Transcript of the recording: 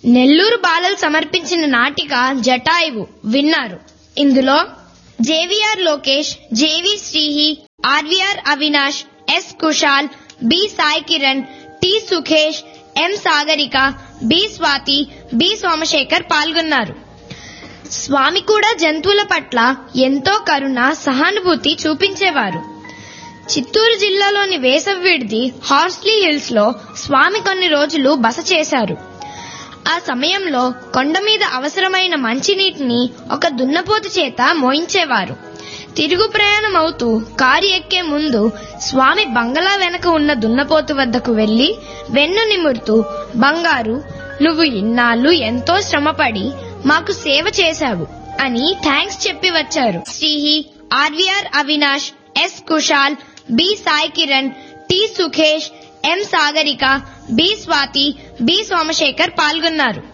నెల్లూరు బాలలు సమర్పించిన నాటిక జటాయువు విన్నారు ఇందులో J V R Lokesh J V Srihi R V R Avinash S Kushal B Sai Kiran T Sukhesh M Sagarika B Swathi B Somashekar పాల్గొన్నారు స్వామి కూడా జంతువుల పట్ల ఎంతో కరుణ సహానుభూతి చూపించేవారు చిత్తూరు జిల్లాలోని వేసవి విడిది హార్స్లీ హిల్స్ లో స్వామి కొన్ని రోజులు బస చేశారు ఆ సమయంలో కొండ మీద అవసరమైన మంచినీటిని ఒక దున్నపోతు చేత మోయించేవారు తిరుగు ప్రయాణం అవుతూ కారు ఎక్కే ముందు స్వామి బంగళా వెనక ఉన్న దున్నపోతు వద్దకు వెళ్లి వెన్ను నిమురుతూ బంగారు నువ్వు ఇన్నాళ్ళు ఎంతో శ్రమపడి మాకు సేవ చేశావు అని థ్యాంక్స్ చెప్పి వచ్చారు Srihi R V R Avinash S Kushal B Sai Kiran T Sukhesh M Sagarika B Swathi B Somashekar పాల్గొన్నారు